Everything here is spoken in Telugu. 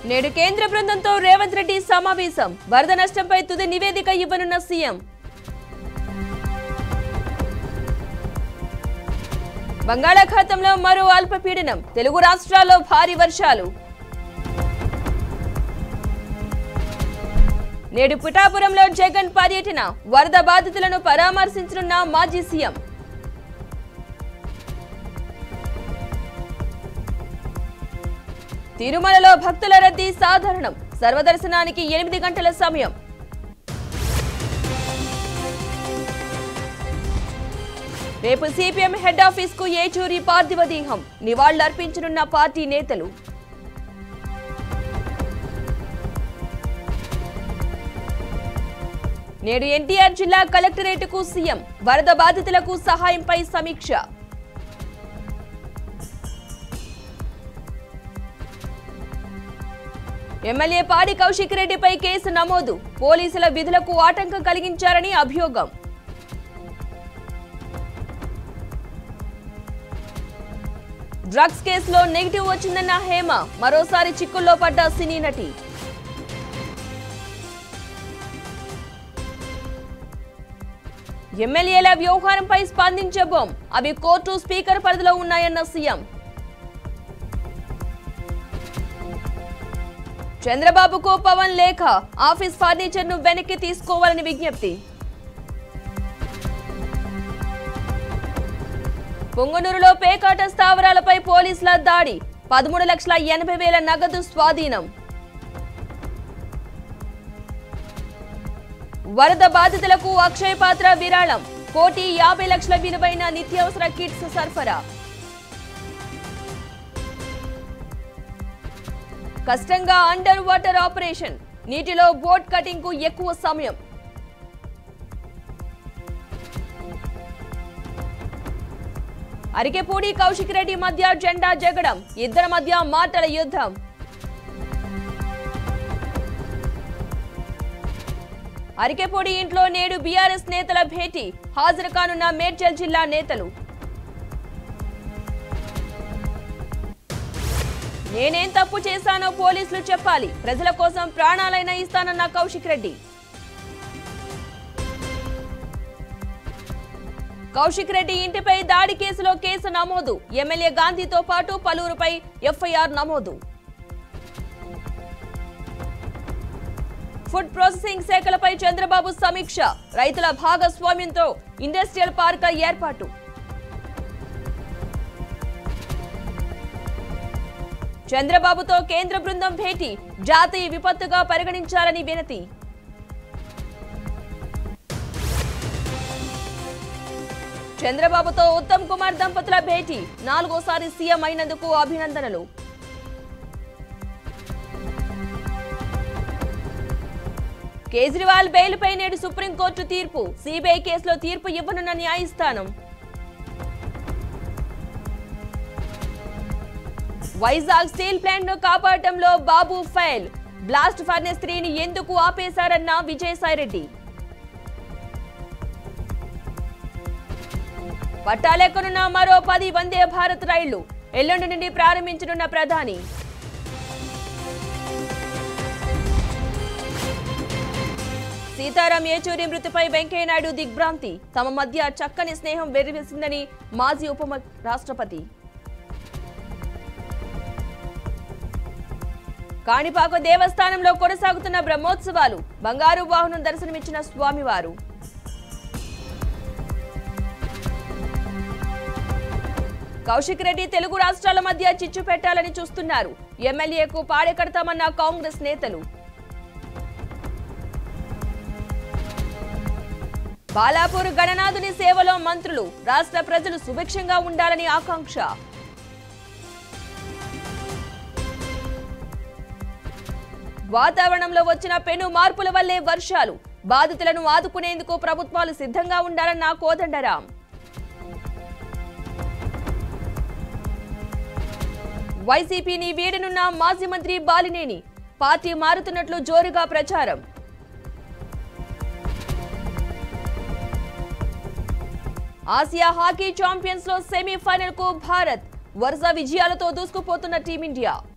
నేడు కేంద్ర బృందంతో రేవంత్ రెడ్డి సమావేశం వరద నష్టంపై తుది నివేదిక ఇవ్వనున్న సీఎం బంగాళాఖాతంలో మరో అల్పపీడనం తెలుగు రాష్ట్రాల్లో భారీ వర్షాలు నేడు పిఠాపురంలో జగన్ పర్యటన వరద బాధితులను పరామర్శించనున్న మాజీ సీఎం తిరుమలలో భక్తుల రద్దీ సాధారణం సర్వదర్శనానికి ఎనిమిది గంటల సమయం రేపు సిపిఎం హెడ్ ఆఫీస్ కు ఏచూరి పార్థివ దేహం నివాళులర్పించనున్న పార్టీ నేతలు నేడు ఎన్టీఆర్ జిల్లా కలెక్టరేటుకు సీఎం వరద బాధితులకు సహాయంపై సమీక్ష ఎమ్మెల్యే పాడి కౌశిక్ రెడ్డిపై కేసు నమోదు పోలీసుల విధులకు ఆటంకం కలిగించారని అభియోగం డ్రగ్స్ కేసులో నెగిటివ్ వచ్చిందన్న హేమ మరోసారి చిక్కుల్లో పడ్డ సినీ నటి ఎమ్మెల్యేల వ్యవహారంపై స్పందించబోం అవి కోర్టు స్పీకర్ పరిధిలో ఉన్నాయన్న సీఎం చంద్రబాబుకు పవన్ లేఖ ఆఫీస్ ఫర్నిచర్ ను వెనక్కి తీసుకోవాలని విజ్ఞప్తి పొంగనూరులో పేకాట స్థావరాలపై పోలీసుల దాడి పదమూడు లక్షల ఎనభై వేల నగదు స్వాధీనం వరద బాధితులకు అక్షయ పాత్ర విరాళం కోటి యాభై లక్షల విలువైన నిత్యావసర కిట్స్ సరఫరా కష్టంగా అండర్ వాటర్ ఆపరేషన్ నీటిలో బోట్ కటింగ్ కు ఎక్కువ సమయం అరికెపూడి కౌశిక్ రెడ్డి మధ్య జెండా జగడం ఇద్దరి మధ్య మాటల యుద్ధం అరికెపూడి ఇంట్లో నేడు బీఆర్ఎస్ నేతల భేటీ హాజరు కానున్న మేడ్చల్ జిల్లా నేతలు నేనేం తప్పు చేశానో పోలీసులు చెప్పాలి ప్రజల కోసం ప్రాణాలైనా ఇస్తానన్న కౌశిక్ రెడ్డి కౌశిక్ రెడ్డి ఇంటిపై దాడి కేసులో కేసు నమోదు ఎమ్మెల్యే గాంధీతో పాటు పలువురుపై ఎఫ్ఐఆర్ నమోదు ఫుడ్ ప్రాసెసింగ్ శాఖలపై చంద్రబాబు సమీక్ష రైతుల భాగస్వామ్యంతో ఇండస్ట్రియల్ పార్క్ ఏర్పాటు చంద్రబాబుతో కేంద్ర బృందం భేటీ జాతీయ విపత్తుగా పరిగణించాలని వినతి చంద్రబాబుతో ఉత్తమ్ కుమార్ దంపతుల భేటీ నాలుగోసారి సీఎం అయినందుకు అభినందనలు కేజ్రీవాల్ బెయిల్పై నేడు సుప్రీంకోర్టు తీర్పు సిబిఐ కేసులో తీర్పు ఇవ్వనున్న న్యాయస్థానం వైజాగ్ స్టీల్ ప్లాంట్ ను కాపాడటంలో బాబు ఫైల్ బ్లాస్ట్ ఫర్నెస్ త్రీని ఎందుకు ఆపేశారన్న విజయసాయిరెడ్డి పట్టాలెక్కనున్న మరో పది వందే భారత్ రైళ్లు ఎల్లుండి నుండి ప్రారంభించనున్న ప్రధాని సీతారాం ఏచూరి మృతిపై వెంకయ్యనాయుడు దిగ్భ్రాంతి తమ మధ్య చక్కని స్నేహం వెర్రివేసిందని మాజీ ఉప రాష్ట్రపతి కాణిపాక దేవస్థానంలో కొనసాగుతున్న బ్రహ్మోత్సవాలు బంగారు వాహనం దర్శనమిచ్చిన స్వామివారు కౌశిక్ రెడ్డి తెలుగు రాష్ట్రాల మధ్య చిచ్చు పెట్టాలని చూస్తున్నారు ఎమ్మెల్యేకు పాడెకడతామన్న కాంగ్రెస్ నేతలు బాలాపూర్ గణనాథుని సేవలో మంత్రులు రాష్ట్ర ప్రజలు సుభిక్షంగా ఉండాలని ఆకాంక్ష వాతావరణంలో వచ్చిన పెను మార్పుల వల్లే వర్షాలు బాధితులను ఆదుకునేందుకు ప్రభుత్వాలు సిద్ధంగా ఉండాలన్న కోదండరాం వైసీపీని వీడనున్న మాజీ మంత్రి బాలినేని పార్టీ మారుతున్నట్లు జోరుగా ప్రచారం ఆసియా హాకీ ఛాంపియన్స్ లో సెమీఫైనల్ కు భారత్ వరుస విజయాలతో దూసుకుపోతున్న టీమిండియా